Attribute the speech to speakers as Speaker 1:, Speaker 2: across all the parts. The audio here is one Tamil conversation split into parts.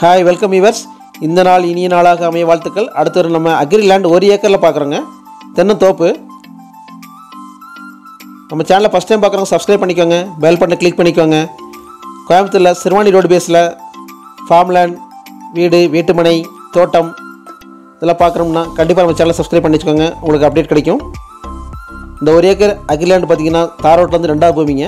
Speaker 1: ஹாய் வெல்கம் யூவர்ஸ் இந்த நாள் இனிய நாளாக அமைய வாழ்த்துக்கள் அடுத்து ஒரு நம்ம அக்ரி லேண்ட் ஒரு ஏக்கரில் பார்க்குறோங்க தென்னந்தோப்பு நம்ம சேனலை ஃபஸ்ட் டைம் பார்க்குறவங்க சப்ஸ்கிரைப் பண்ணிக்கோங்க பெல் பட்டனை கிளிக் பண்ணிக்கோங்க கோயம்புத்தூரில் சிறுவாணி ரோடு பேஸில் ஃபார்ம் லேண்ட் வீடு வீட்டுமனை தோட்டம் இதெல்லாம் பார்க்குறோம்னா கண்டிப்பாக நம்ம சேனலை சப்ஸ்கிரைப் பண்ணி வச்சுக்கோங்க உங்களுக்கு அப்டேட் கிடைக்கும் இந்த ஒரு ஏக்கர் அக்ரி லேண்ட் பார்த்தீங்கன்னா தாரோட்டில் வந்து ரெண்டாவது பூமிங்க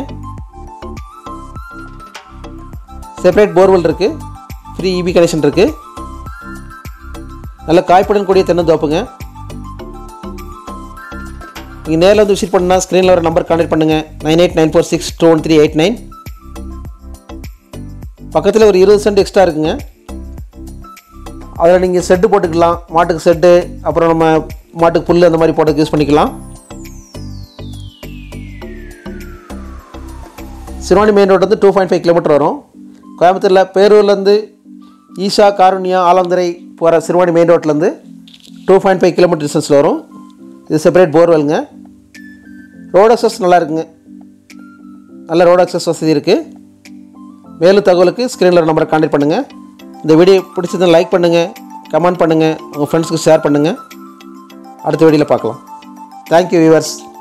Speaker 1: செப்பரேட் போர்வெல் இருக்குது ஃப்ரீ இபி கனெக்ஷன் இருக்குது நல்ல காய்ப்புடன் கூடிய தென்னந்தோப்புங்க நீங்கள் நேரில் வந்து விசிட் பண்ணால் ஸ்க்ரீனில் ஒரு நம்பர் கான்டாக்ட் பண்ணுங்கள் nine eight nine four six two one three eight nine பக்கத்தில் ஒரு இருபது சென்ட் எக்ஸ்ட்ரா இருக்குங்க அதில் நீங்கள் செட்டு போட்டுக்கலாம் மாட்டுக்கு செட்டு அப்புறம் நம்ம மாட்டுக்கு புல் அந்த மாதிரி போட்டு யூஸ் பண்ணிக்கலாம் சிறுவாணி மெயின் ரோடு வந்து டூ பாயிண்ட் ஃபைவ் கிலோமீட்டர் வரும் கோயம்புத்தூரில் பேரூர்லேருந்து ஈஷா காருண்யா ஆலந்துரை போகிற சிறுவாணி மெயின் ரோட்லேருந்து டூ பாயிண்ட் ஃபைவ் கிலோமீட்டர் டிஸ்டன்ஸில் வரும் இது செப்பரேட் போர்வெல்ங்க ரோடு அக்சஸ் நல்லா இருக்குங்க நல்ல ரோடு அக்சஸ் வசதி இருக்குது மேலும் தகவலுக்கு ஸ்க்ரீனில் ஒரு நம்பரை கான்டாக்ட் பண்ணுங்கள் இந்த வீடியோ பிடிச்சதை லைக் பண்ணுங்கள் கமெண்ட் பண்ணுங்கள் உங்கள் ஃப்ரெண்ட்ஸுக்கு ஷேர் பண்ணுங்கள் அடுத்த வீடியோவில் பார்க்கலாம் தேங்க்யூ வியூவர்ஸ்